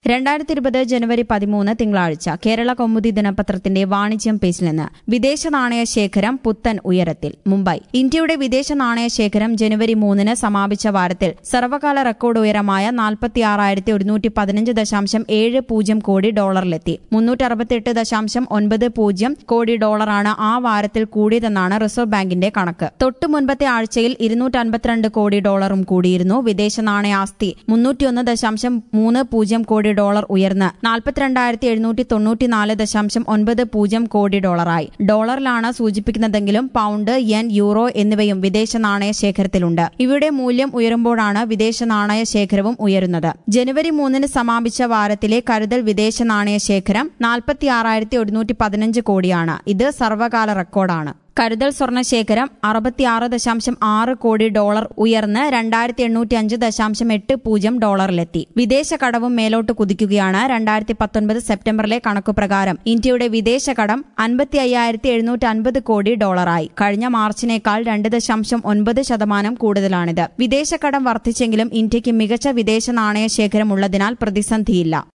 രണ്ടായിരത്തി ഇരുപത് ജനുവരി പതിമൂന്ന് തിങ്കളാഴ്ച കേരള കൗമുദി ദിനപത്രത്തിന്റെ വാണിജ്യം പേജിൽ നിന്ന് വിദേശ നാണയ ശേഖരം പുത്തൻ ഉയരത്തിൽ മുംബൈ ഇന്ത്യയുടെ വിദേശ നാണയ ശേഖരം ജനുവരി മൂന്നിന് സമാപിച്ച വാരത്തിൽ സർവകാല റെക്കോർഡ് ഉയരമായ നാൽപ്പത്തിയാറായിരത്തി ഒരുന്നൂറ്റി പതിനഞ്ച് ദശാംശം ഏഴ് പൂജ്യം കോടി ഡോളറിലെത്തി മുന്നൂറ്റി അറുപത്തിയെട്ട് ദശാംശം ഒൻപത് പൂജ്യം കോടി ഡോളറാണ് ആ വാരത്തിൽ കൂടിയതെന്നാണ് റിസർവ് ബാങ്കിന്റെ കണക്ക് തൊട്ടു മുൻപത്തെ ആഴ്ചയിൽ ഇരുന്നൂറ്റി അൻപത്തിരണ്ട് കോടി ഡോളറും കൂടിയിരുന്നു വിദേശ നാണയാസ്തി മുന്നൂറ്റിയൊന്ന് ദശാംശം മൂന്ന് പൂജ്യം കോടി ഡോളർ ഉയർന്ന് നാൽപ്പത്തിരണ്ടായിരത്തി എഴുന്നൂറ്റി തൊണ്ണൂറ്റിനാല് ദശാംശം ഒൻപത് പൂജ്യം കോടി ഡോളറായി ഡോളറിലാണ് സൂചിപ്പിക്കുന്നതെങ്കിലും പൌണ്ട് യെൻ യൂറോ എന്നിവയും വിദേശ നാണയ ശേഖരത്തിലുണ്ട് ഇവയുടെ മൂല്യം ഉയരുമ്പോഴാണ് വിദേശ നാണയ ശേഖരവും ഉയരുന്നത് ജനുവരി മൂന്നിന് സമാപിച്ച വാരത്തിലെ കരുതൽ വിദേശ നാണയ ശേഖരം നാൽപ്പത്തിയാറായിരത്തി ഒരുന്നൂറ്റി പതിനഞ്ച് കോടിയാണ് ഇത് സർവകാല റെക്കോർഡാണ് കരുതൽ സ്വർണ്ണ ശേഖരം അറുപത്തിയാറ് ദശാംശം ആറ് കോടി ഡോളർ ഉയർന്ന് രണ്ടായിരത്തി എണ്ണൂറ്റി അഞ്ച് ദശാംശം എട്ട് പൂജ്യം ഡോളറിലെത്തി വിദേശ കടവും മേലോട്ട് കുതിക്കുകയാണ് രണ്ടായിരത്തി പത്തൊൻപത് സെപ്റ്റംബറിലെ കണക്കുപ്രകാരം ഇന്ത്യയുടെ വിദേശ കടം അൻപത്തി അയ്യായിരത്തി എഴുന്നൂറ്റി അൻപത് കോടി ഡോളറായി കഴിഞ്ഞ മാർച്ചിനേക്കാൾ രണ്ട് ദശാംശം ഒൻപത് ശതമാനം കൂടുതലാണിത് വിദേശ കടം വർദ്ധിച്ചെങ്കിലും ഇന്ത്യയ്ക്ക് മികച്ച വിദേശ നാണയ ശേഖരം ഉള്ളതിനാൽ പ്രതിസന്ധിയില്ല